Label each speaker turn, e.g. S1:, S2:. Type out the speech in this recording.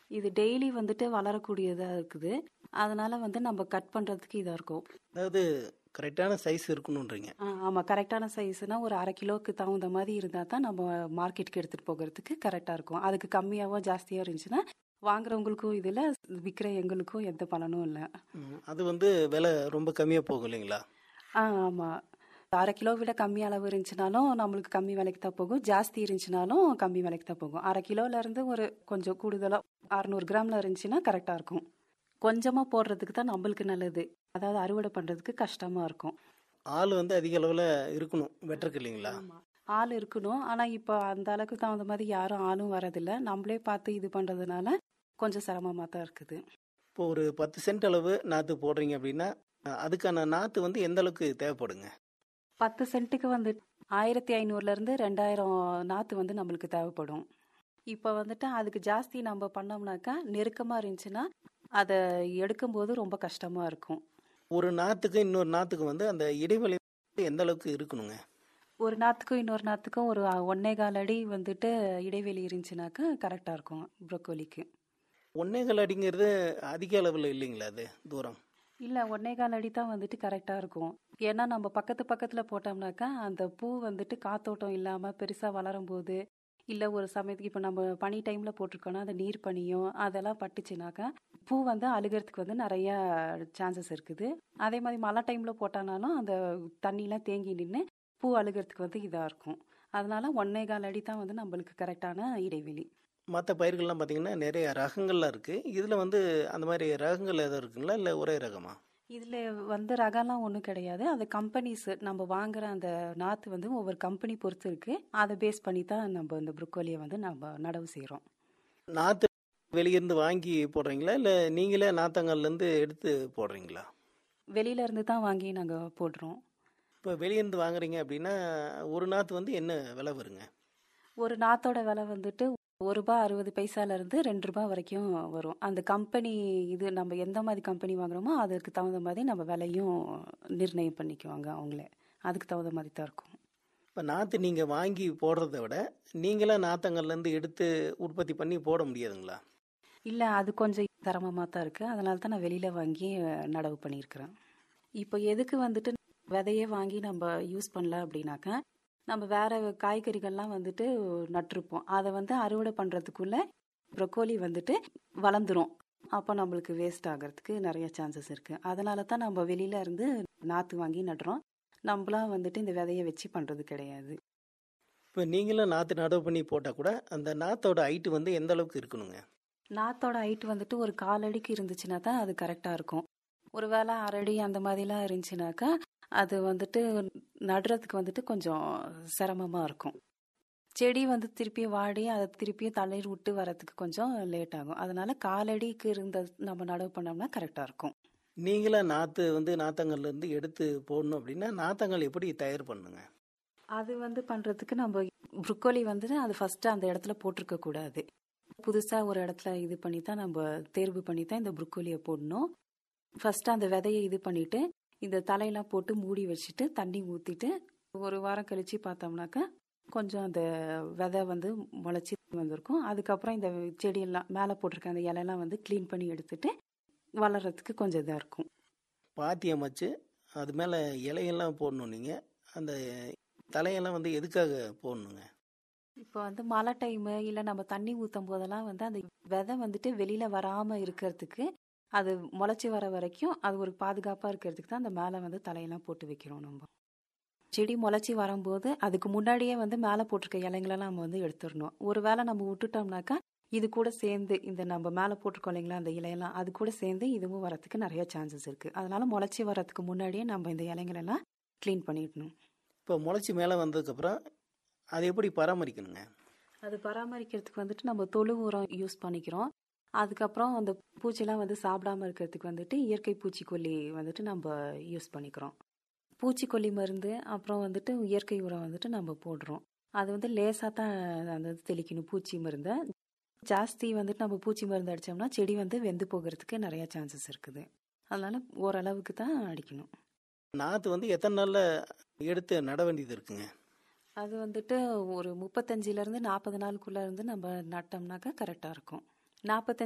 S1: இது டெய்லி வந்துட்டு வளரக்கூடியதா இருக்குது அதனால வந்து நம்ம கட் பண்றதுக்கு இதா இருக்கும்
S2: அதாவது கரெக்டான சைஸ் இருக்கணுன்றீங்க
S1: ஆ, ஆமா கரெக்டான சைஸ்னா ஒரு அரை கிலோக்கு தகுந்த மாதிரி இருந்தா தான் நம்ம மார்க்கெட்டுக்கு எடுத்துட்டு போகிறதுக்கு கரெக்டா இருக்கும் அதுக்கு கம்மியாவோ ஜாஸ்தியா இருந்துச்சுன்னா வாங்குறவங்களுக்கும் இதுல விற்கிற எங்களுக்கும் எந்த பலனும் இல்லை
S2: ம், அது வந்து விலை ரொம்ப கம்மியாக போகும் இல்லைங்களா
S1: ஆ ஆமா அரை கிலோ விட கம்மி அளவு இருந்துச்சுனாலும் நம்மளுக்கு கம்மி விலைக்கு தான் போகும் ஜாஸ்தி இருந்துச்சுனாலும் கம்மி விலைக்கு தான் போகும் அரை கிலோல இருந்து ஒரு கொஞ்சம் கூடுதலா அறுநூறு கிராம்ல இருந்துச்சுன்னா கரெக்டா இருக்கும் கொஞ்சமா போடுறதுக்கு தான் நம்மளுக்கு நல்லது அதாவது அறுவடை பண்றதுக்கு கஷ்டமா இருக்கும்
S2: ஆள் வந்து அதிக அளவில் இருக்கணும் வெட்டுறக்கு இல்லைங்களா
S1: ஆள் இருக்கணும் ஆனா இப்போ அந்த அளவுக்கு தகுந்த மாதிரி யாரும் ஆளும் வரதில்ல நம்மளே பார்த்து இது பண்றதுனால கொஞ்சம் சிரமமா தான் இருக்குது
S2: இப்போ ஒரு பத்து சென்ட் அளவு நாற்று போடுறீங்க அப்படின்னா அஹ், அதுக்கான நாற்று வந்து எந்த அளவுக்கு தேவைப்படுங்க
S1: பத்து சென்ட்டுக்கு வந்து ஆயிரத்தி ஐநூறுல இருந்து ரெண்டாயிரம் நாத்து வந்து நம்மளுக்கு தேவைப்படும் இப்போ வந்துட்டு அதுக்கு ஜாஸ்தி நம்ம பண்ணோம்னாக்கா நெருக்கமா இருந்துச்சுன்னா அதை எடுக்கும்போது ரொம்ப கஷ்டமா இருக்கும்
S2: ஒரு நாற்றுக்கு இன்னொரு நாற்றுக்கு வந்து அந்த இடைவெளி எந்த அளவுக்கு இருக்கணுங்க
S1: ஒரு நாத்துக்கும் இன்னொரு நாத்துக்கும் ஒரு ஒன்னே கால் அடி வந்துட்டு இடைவெளி இருந்துச்சுனாக்கா கரெக்டா இருக்கும் ப்ரொக்கோலிக்கு
S2: ஒன்னேகால் அடிங்கிறது அதிக அளவில் இல்லைங்களா அது தூரம்
S1: இல்ல ஒன்னே கால் அடி தான் வந்துட்டு கரெக்டா இருக்கும் ஏன்னா நம்ம பக்கத்து பக்கத்துல போட்டோம்னாக்கா அந்த பூ வந்துட்டு காத்தோட்டம் இல்லாம பெருசா வளரும் போது இல்ல ஒரு சமயத்துக்கு இப்ப நம்ம பனி டைம்ல போட்டிருக்கோம்னா அந்த நீர் பனியும் அதெல்லாம் பட்டுச்சுனாக்கா பூ வந்து அழுகிறதுக்கு வந்து நிறைய சான்சஸ் இருக்குது அதே மாதிரி மழை டைம்ல போட்டானாலும் அந்த தண்ணிலாம் தேங்கி நின்று பூ அழுகிறதுக்கு வந்து இதா இருக்கும் அதனால ஒன்னே கால் அடி தான் வந்து நம்மளுக்கு கரெக்டான இடைவெளி
S2: மற்ற பயிர்கள்லாம் பார்த்தீங்கன்னா நிறைய ரகங்கள்லாம் இருக்குது இதில் வந்து அந்த மாதிரி ரகங்கள் எதுவும் இருக்குங்களா இல்லை ஒரே ரகமா
S1: இதுல வந்து ரகம்லாம் ஒன்றும் கிடையாது அது கம்பெனிஸ் நம்ம வாங்குற அந்த நாத்து வந்து ஒவ்வொரு கம்பெனி பொறுத்து இருக்கு அதை பேஸ் பண்ணி தான் நம்ம இந்த ப்ரொக்கோலியை வந்து நம்ம நடவு செய்கிறோம்
S2: நாற்று வெளியிருந்து வாங்கி போடுறீங்களா இல்லை நீங்களே நாத்தங்கள்லேருந்து எடுத்து போடுறீங்களா
S1: வெளியில இருந்து தான் வாங்கி நாங்கள் போடுறோம்
S2: இப்போ வெளியிருந்து வாங்குறீங்க அப்படின்னா ஒரு நாற்று வந்து என்ன விலை வருங்க
S1: ஒரு நாத்தோட விலை வந்துட்டு ஒரு ரூபாய் அறுபது பைசால இருந்து ரெண்டு ரூபாய் வரைக்கும் வரும் அந்த கம்பெனி இது நம்ம எந்த மாதிரி கம்பெனி வாங்குறோமோ அதுக்கு தகுந்த மாதிரி நம்ம விலையும் நிர்ணயம் பண்ணிக்குவாங்க அவங்களே அதுக்கு தகுந்த மாதிரி தான் இருக்கும்
S2: இப்போ நாற்று நீங்கள் வாங்கி போடுறத விட நீங்களே நாத்தங்கள்லேருந்து எடுத்து உற்பத்தி பண்ணி போட முடியாதுங்களா
S1: இல்லை அது கொஞ்சம் சிரமமாக தான் இருக்குது அதனால தான் நான் வெளியில் வாங்கி அஹ், நடவு பண்ணியிருக்கிறேன் இப்போ எதுக்கு வந்துட்டு விதையே வாங்கி நம்ம யூஸ் பண்ணல அப்படின்னாக்கா நம்ம வேற காய்கறிகள்லாம் வந்துட்டு நட்டிருப்போம் அதை வந்து அறுவடை பண்ணுறதுக்குள்ள ப்ரொக்கோலி வந்துட்டு வளர்ந்துரும் அப்போ நம்மளுக்கு வேஸ்ட் ஆகிறதுக்கு நிறைய சான்சஸ் இருக்குது அதனால தான் நம்ம வெளியில இருந்து நாற்று வாங்கி நடுறோம் நம்மளாம் வந்துட்டு இந்த விதையை வச்சு பண்ணுறது கிடையாது
S2: இப்போ நீங்களும் நாற்று நடவு பண்ணி போட்டால் கூட அந்த நாற்றோட ஹைட்டு வந்து எந்த அளவுக்கு இருக்கணுங்க
S1: நாத்தோட ஹைட் வந்துட்டு ஒரு கால் அடிக்கு இருந்துச்சுன்னா தான் அது கரெக்டாக இருக்கும் ஒருவேளை அரடி அந்த மாதிரிலாம் இருந்துச்சுனாக்கா அது வந்துட்டு நடுறதுக்கு வந்துட்டு கொஞ்சம் சிரமமாக இருக்கும் செடி வந்து திருப்பி வாடி அதை திருப்பியும் தண்ணீர் விட்டு வரதுக்கு கொஞ்சம் லேட் ஆகும் அதனால காலடிக்கு இருந்த நம்ம நடவு பண்ணோம்னா கரெக்டாக இருக்கும்
S2: நீங்களே நாற்று வந்து நாத்தங்கள்லேருந்து எடுத்து போடணும் அப்படின்னா நாத்தங்கள் எப்படி தயார் பண்ணுங்க
S1: அது வந்து பண்ணுறதுக்கு நம்ம ப்ரொக்கோலி வந்துட்டு அது ஃபஸ்ட்டு அந்த இடத்துல போட்டிருக்க கூடாது புதுசாக ஒரு இடத்துல இது பண்ணி தான் நம்ம தேர்வு பண்ணி தான் இந்த ப்ரொக்கோலியை போடணும் ஃபஸ்ட்டு அந்த விதையை இது பண்ணிட்டு இந்த தலையெல்லாம் போட்டு மூடி வச்சுட்டு தண்ணி ஊற்றிட்டு ஒரு வாரம் கழிச்சு பார்த்தோம்னாக்கா கொஞ்சம் அந்த விதை வந்து முளைச்சி வந்திருக்கும் அதுக்கப்புறம் இந்த செடியெல்லாம் மேலே போட்டிருக்க அந்த இலையெல்லாம் வந்து க்ளீன் பண்ணி எடுத்துட்டு வளர்கிறதுக்கு கொஞ்சம் இதாக இருக்கும்
S2: பாத்தி அமைச்சு அது மேலே இலையெல்லாம் போடணும் நீங்கள் அந்த தலையெல்லாம் வந்து எதுக்காக போடணுங்க
S1: இப்போ வந்து மழை டைமு இல்லை நம்ம தண்ணி ஊற்றும் போதெல்லாம் வந்து அந்த விதை வந்துட்டு வெளியில் வராமல் இருக்கிறதுக்கு அது முளைச்சி வர வரைக்கும் அது ஒரு பாதுகாப்பாக இருக்கிறதுக்கு தான் அந்த மேலே வந்து தலையெல்லாம் போட்டு வைக்கிறோம் நம்ம செடி முளைச்சி வரும்போது அதுக்கு முன்னாடியே வந்து மேலே போட்டிருக்க இலைங்களெல்லாம் நம்ம வந்து எடுத்துடணும் ஒரு வேளை நம்ம விட்டுட்டோம்னாக்கா இது கூட சேர்ந்து இந்த நம்ம மேலே போட்டிருக்கோம் இல்லைங்களா அந்த இலையெல்லாம் அது கூட சேர்ந்து இதுவும் வரத்துக்கு நிறைய சான்சஸ் இருக்குது அதனால முளைச்சி வரதுக்கு முன்னாடியே நம்ம இந்த இலைங்களெல்லாம் க்ளீன் பண்ணிடணும்
S2: இப்போ முளைச்சி மேலே வந்ததுக்கப்புறம் அதை எப்படி பராமரிக்கணுங்க
S1: அது பராமரிக்கிறதுக்கு வந்துட்டு நம்ம தொழு உரம் யூஸ் பண்ணிக்கிறோம் அதுக்கப்புறம் அந்த பூச்சிலாம் வந்து சாப்பிடாம இருக்கிறதுக்கு வந்துட்டு இயற்கை பூச்சிக்கொல்லி வந்துட்டு நம்ம யூஸ் பண்ணிக்கிறோம் பூச்சிக்கொல்லி மருந்து அப்புறம் வந்துட்டு இயற்கை உரம் வந்துட்டு நம்ம போடுறோம் அது வந்து லேசாக தான் அந்த இது தெளிக்கணும் பூச்சி மருந்தை ஜாஸ்தி வந்துட்டு நம்ம பூச்சி மருந்து அடித்தோம்னா செடி வந்து வெந்து போகிறதுக்கு நிறைய சான்சஸ் இருக்குது அதனால ஓரளவுக்கு தான் அடிக்கணும்
S2: நாற்று வந்து எத்தனை நாளில் எடுத்து நட வேண்டியது இருக்குங்க
S1: அது வந்துட்டு ஒரு முப்பத்தஞ்சுலேருந்து நாற்பது நாளுக்குள்ளே இருந்து நம்ம நட்டோம்னாக்கா கரெக்டாக இருக்கும் நாற்பத்தஞ்சு